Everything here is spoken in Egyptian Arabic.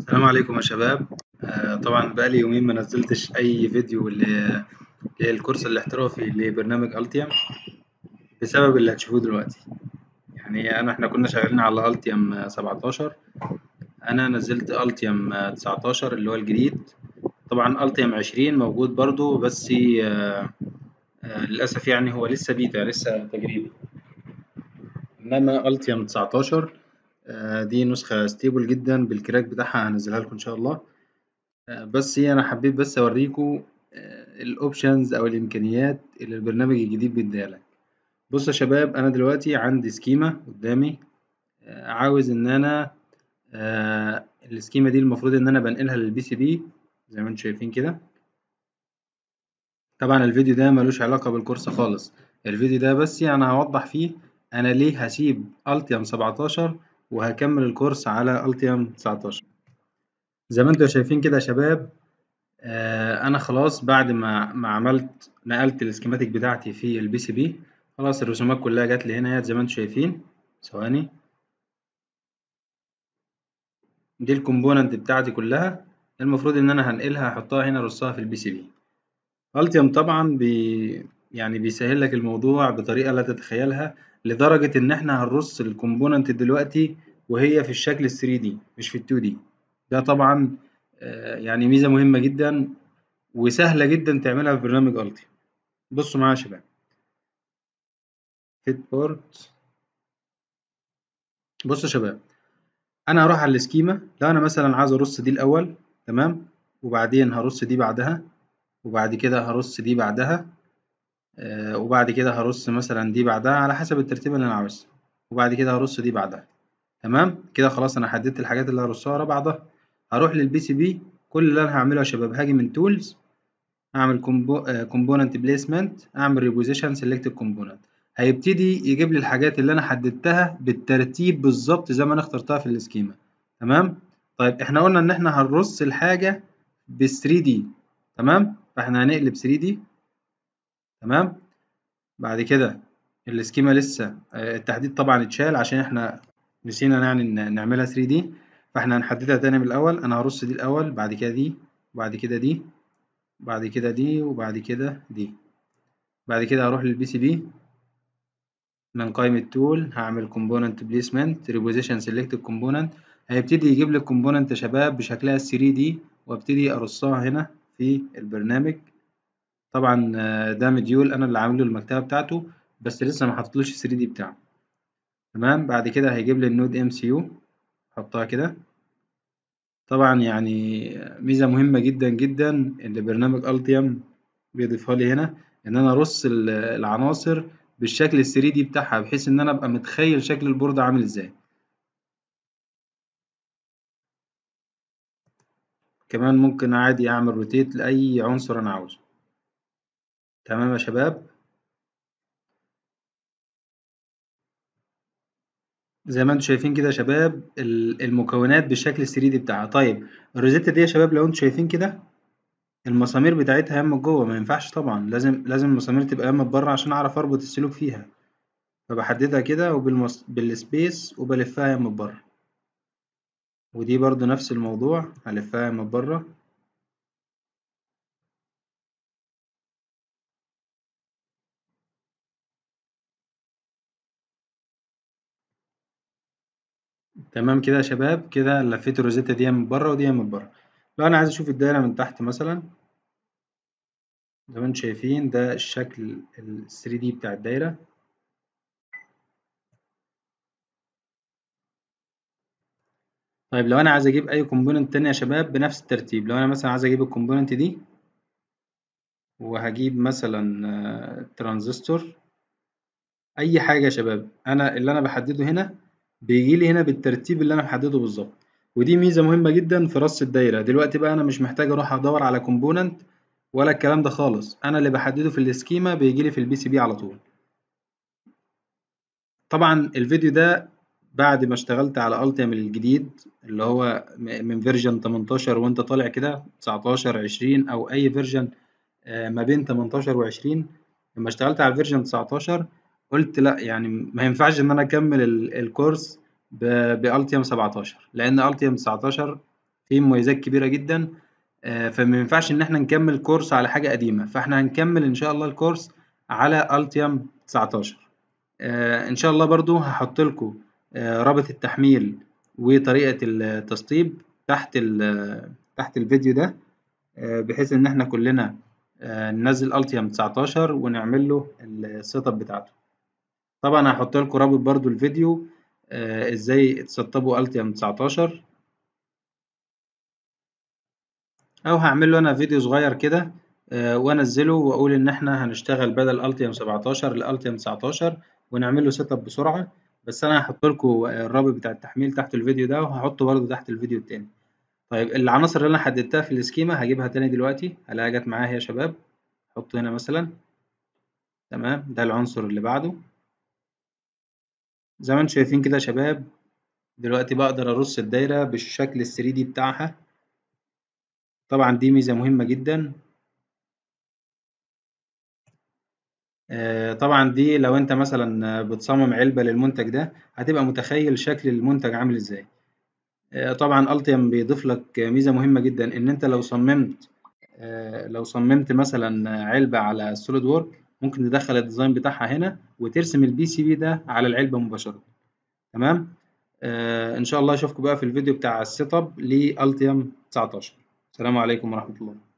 السلام عليكم يا شباب آه، طبعا بقالي يومين ما نزلتش اي فيديو ل- للكورس الاحترافي لبرنامج التيم بسبب اللي هتشوفوه دلوقتي يعني انا احنا كنا شغالين على التيم 17 انا نزلت التيم 19 اللي هو الجديد طبعا التيم 20 موجود برضو بس آه، آه، للاسف يعني هو لسه بيتا لسه تجريبي انما التيم 19 آه، دي نسخة ستيبل جدا بالكراك بتاعها هنزلها لكم ان شاء الله آه، بس هي انا حبيت بس اوريكم الاوبشنز او الامكانيات اللي البرنامج الجديد بيديها لك بص يا شباب انا دلوقتي عندي سكيما قدامي آه، عاوز ان انا آه، السكيما دي المفروض ان انا بنقلها للبي سي بي زي ما انتم شايفين كده طبعا الفيديو ده ملوش علاقة بالكورس خالص الفيديو ده بس انا هوضح فيه انا ليه هسيب التيم 17 وهكمل الكورس على التيم 19 زي ما انتم شايفين كده يا شباب آه، انا خلاص بعد ما ما عملت نقلت السكيماتيك بتاعتي في البي سي بي خلاص الرسومات كلها جات لي هنا زي ما انتم شايفين ثواني دي الكومبوننت بتاعتي كلها المفروض ان انا هنقلها احطها هنا ارصها في البي سي بي التيم طبعا بي يعني بيسهل لك الموضوع بطريقه لا تتخيلها لدرجه ان احنا هنرص الكومبوننت دلوقتي وهي في الشكل ال 3 دي مش في ال 2 دي ده طبعا آه، يعني ميزه مهمه جدا وسهله جدا تعملها في برنامج التيم بصوا معايا يا شباب فيت بورت بصوا يا شباب انا هروح على السكيما لو انا مثلا عايز ارص دي الاول تمام وبعدين هرص دي بعدها وبعد كده هرص دي بعدها آه وبعد كده هرص مثلا دي بعدها على حسب الترتيب اللي انا عاوزه وبعد كده هرص دي بعدها تمام كده خلاص انا حددت الحاجات اللي هرصها ورا بعضها هروح للبي سي بي كل اللي انا هعمله يا شباب هاجي من تولز اعمل كومبوننت بليسمنت اعمل ريبوزيشن سيلكت كومبوننت هيبتدي يجيب لي الحاجات اللي انا حددتها بالترتيب بالظبط زي ما انا اخترتها في السكيما تمام طيب احنا قلنا ان احنا هنرص الحاجه بال 3 دي تمام فاحنا هنقلب 3 دي تمام بعد كده السكيما لسه آه، التحديد طبعا اتشال عشان احنا نسينا يعني ن- نعملها 3 دي فاحنا هنحددها تاني من الاول انا هرص دي الاول بعد كده دي وبعد كده دي بعد كده دي وبعد كده دي بعد كده هروح للبي سي بي من قائمة تول هعمل component placement reposition select component هيبتدي يجيب لي الكومبوننت يا شباب بشكلها 3 دي وابتدي ارصها هنا في البرنامج طبعا آه، ده مديول انا اللي عامله المكتبة بتاعته بس لسه ما حطيتلوش 3 دي بتاعه تمام بعد كده هيجيب لي النود ام سي يو احطها كده طبعا يعني ميزة مهمة جدا جدا اللي برنامج التيم بيضيفها لي هنا ان انا ارص ال- العناصر بالشكل ال 3 دي بتاعها بحيث ان انا ابقى متخيل شكل البوردة عامل ازاي كمان ممكن عادي اعمل روتيت لاي عنصر انا عاوزه تمام يا شباب زي ما انتم شايفين كده يا شباب ال- المكونات بالشكل ال 3 دي بتاعها طيب الروزيتا دي يا شباب لو انتم شايفين كده المسامير بتاعتها ياما جوه ما ينفعش طبعا لازم لازم المسامير تبقى ياما بره عشان اعرف اربط السلوك فيها فبحددها كده وبالمس... بالسبيس وبلفها ياما بره ودي برضو نفس الموضوع هلفها ياما بره تمام كده يا شباب كده لفيت الروزيتا دي من بره ودي من بره لو انا عايز اشوف الدايره من تحت مثلا زي ما انتم شايفين ده الشكل ال 3 دي بتاع الدايره طيب لو انا عايز اجيب اي كومبوننت تاني يا شباب بنفس الترتيب لو انا مثلا عايز اجيب الكومبوننت دي وهجيب مثلا آه، ترانزستور اي حاجه يا شباب انا اللي انا بحدده هنا بيجي لي هنا بالترتيب اللي انا محدده بالظبط ودي ميزه مهمه جدا في رص الدايره دلوقتي بقى انا مش محتاج اروح ادور على كومبوننت ولا الكلام ده خالص انا اللي بحدده في السكيما بيجي لي في البي سي بي على طول طبعا الفيديو ده بعد ما اشتغلت على التيم الجديد اللي هو م- من فيرجن 18 وانت طالع كده 19 20 او اي فيرجن آه، ما بين 18 و20 لما اشتغلت على الفيرجن 19 قلت لا يعني ما ينفعش ان انا اكمل ال- الكورس بالتيم 17 لان التيم 19 فيه فيه مميزات كبيرة جدا آه، فما ينفعش إن إحنا نكمل كورس على حاجة قديمة فإحنا هنكمل إن شاء الله الكورس على التيم 19 آه، إن شاء الله برضو هحط لكم آه، رابط التحميل وطريقة التسطيب تحت تحت الفيديو ده بحيث إن إحنا كلنا ننزل التيم 19 ونعمل له السيت اب بتاعته طبعا هحط لكم رابط برضو الفيديو ازاي تسطبوا التيم 19 او هعمل له انا فيديو صغير كده آه، وانزله واقول ان احنا هنشتغل بدل التيم 17 لالتيم 19 ونعمل له سيت اب بسرعه بس انا هحط لكم الرابط بتاع التحميل تحت الفيديو ده وهحطه برضه تحت الفيديو التاني طيب العناصر اللي انا حددتها في السكيما هجيبها تاني دلوقتي هلاقيها جت معايا يا شباب احطه هنا مثلا تمام ده العنصر اللي بعده زي ما انتم شايفين كده يا شباب دلوقتي بقدر ارص الدايره بالشكل ال 3 دي بتاعها طبعا دي ميزة مهمة جدا آه، طبعا دي لو انت مثلا بتصمم علبة للمنتج ده هتبقى متخيل شكل المنتج عامل ازاي آه، طبعا التيم بيضيف لك ميزة مهمة جدا ان انت لو صممت آه، لو صممت مثلا علبة على سوليد وورك ممكن تدخل الديزاين بتاعها هنا وترسم البي سي بي ده على العلبة مباشرة تمام ان شاء الله اشوفكم بقى في الفيديو بتاع السيت اب لالتيم 19 السلام عليكم ورحمة الله